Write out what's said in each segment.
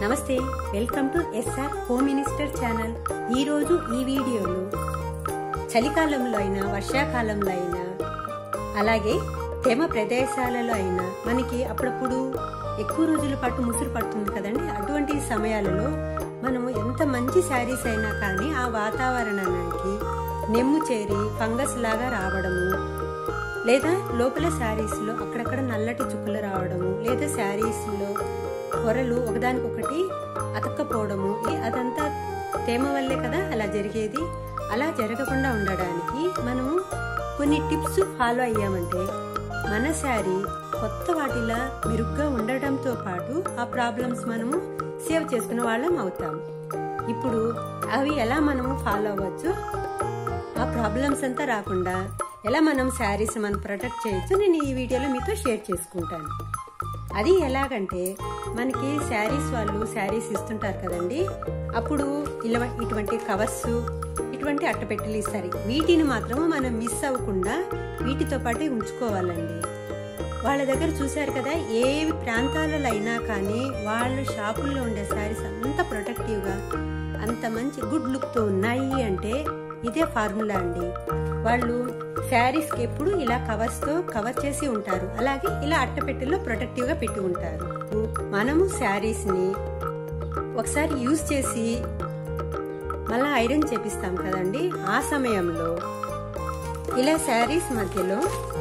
నమస్తే welcome to SR home minister channel ఈరోజు ఈ వీడియోలో చలికాలంలో అయినా వర్షాకాలంలో అయినా అలాగే తేమ ప్రదేశాలలో అయినా మనకి అప్పుడప్పుడు ఎక్కువ రోజుల పాటు ముసురు పడుతుంది కదండి అటువంటి సమయాలలో మనము ఎంత మంచి శారీస్ అయినా కానీ ఆ వాతావరణానికి నెమ్ము చేరి ఫంగస్ లాగా రావడము లేదా లోపల శారీస్లో అక్కడక్కడ నల్లటి చుక్కలు రావడము లేదా శారీస్లో పొరలు ఒకదానికొకటి అతక్కపోవడము ఈ అదంతా తేమ వల్లే కదా అలా జరిగేది అలా జరగకుండా ఉండడానికి మనము కొన్ని టిప్స్ ఫాలో అయ్యామంటే మన శారీ కొత్త వాటిలా మెరుగ్గా ఉండడంతో పాటు ఆ ప్రాబ్లమ్స్ మనము సేవ్ చేసుకునే వాళ్ళం అవుతాం ఇప్పుడు అవి ఎలా మనము ఫాలో అవ్వచ్చు ఆ ప్రాబ్లమ్స్ అంతా రాకుండా ఎలా మనం శారీస్ మనం ప్రొటెక్ట్ చేయొచ్చు నేను ఈ వీడియోలో మీతో షేర్ చేసుకుంటాను అది ఎలాగంటే మనకి శారీస్ వాళ్ళు శారీస్ ఇస్తుంటారు కదండి అప్పుడు ఇలా ఇటువంటి కవర్స్ ఇటువంటి అట్టపెట్టెలు ఇస్తారు వీటిని మాత్రము మనం మిస్ అవ్వకుండా వీటితో పాటే ఉంచుకోవాలండి వాళ్ళ దగ్గర చూశారు కదా ఏ ప్రాంతాలలో అయినా కానీ వాళ్ళ షాపుల్లో ఉండే శారీస్ అంత ప్రొటెక్టివ్గా అంత మంచి గుడ్ లుక్తో ఉన్నాయి అంటే ఇదే ఫార్ములా అండి వాళ్ళు శారీస్కి ఎప్పుడు ఇలా కవర్స్తో కవర్ చేసి ఉంటారు అలాగే ఇలా అట్టపెట్టెల్లో ప్రొటెక్టివ్గా పెట్టి ఉంటారు మనము శారీస్ని ఒకసారి యూజ్ చేసి మళ్ళీ ఐరన్ చేపిస్తాం కదండి ఆ సమయంలో ఇలా శారీస్ మధ్యలో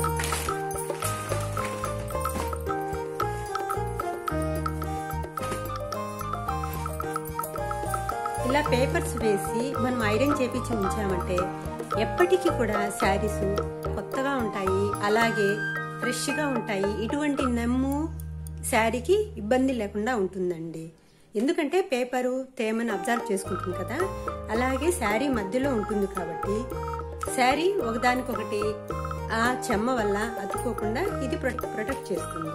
ఇలా పేపర్స్ వేసి మనం ఐరన్ చేపించి ఉంచామంటే ఎప్పటికీ కూడా శారీస్ కొత్తగా ఉంటాయి అలాగే ఫ్రెష్గా ఉంటాయి ఇటువంటి నమ్ము శారీకి ఇబ్బంది లేకుండా ఉంటుందండి ఎందుకంటే పేపరు తేమను అబ్జర్వ్ చేసుకుంటుంది కదా అలాగే శారీ మధ్యలో ఉంటుంది కాబట్టి శారీ ఒకదానికొకటి ఆ చెమ్మ వల్ల అతుక్కోకుండా ఇది ప్రొటెక్ట్ చేస్తుంది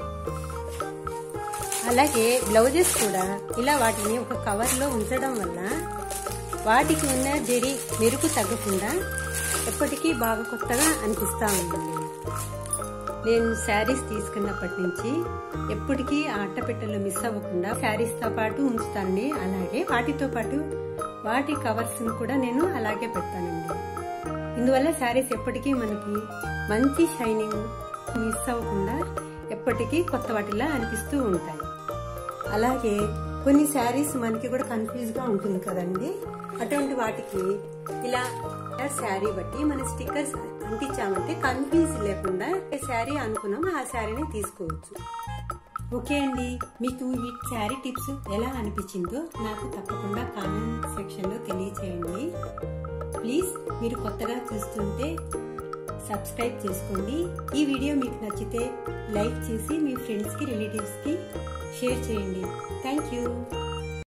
అలాగే బ్లౌజెస్ కూడా ఇలా వాటిని ఒక కవర్లో ఉంచడం వల్ల వాటికి ఉన్న జరి మెరుపు తగ్గకుండా ఎప్పటికీ బాగా కొత్తగా అనిపిస్తూ ఉంటుంది నేను శారీస్ తీసుకున్నప్పటి నుంచి ఎప్పటికీ ఆ అట్టపెట్టెలు మిస్ అవ్వకుండా శారీస్తో పాటు ఉంచుతానండి అలాగే వాటితో పాటు వాటి కవర్స్ని కూడా నేను అలాగే పెడతానండి ఇందువల్ల శారీస్ ఎప్పటికీ మనకి మంచి షైనింగ్ మిస్ అవ్వకుండా ఎప్పటికీ కొత్త వాటిలా అనిపిస్తూ ఉంటాయి అలాగే కొన్ని శారీస్ మనకి కూడా కన్ఫ్యూజ్గా ఉంటుంది కదండి అటువంటి వాటికి ఇలా శారీ బట్టి మన స్టిక్కర్స్ అంటించామంటే కన్ఫ్యూజ్ లేకుండా ఏ శారీ అనుకున్నాం ఆ శారీని తీసుకోవచ్చు ఓకే అండి మీకు ఈ శారీ టిప్స్ ఎలా అనిపించిందో నాకు తప్పకుండా కామెంట్ సెక్షన్లో తెలియచేయండి ప్లీజ్ మీరు కొత్తగా చూస్తుంటే సబ్స్క్రైబ్ చేసుకోండి ఈ వీడియో మీకు నచ్చితే లైక్ చేసి మీ ఫ్రెండ్స్కి రిలేటివ్స్కి షేర్ చేయండి థ్యాంక్ యూ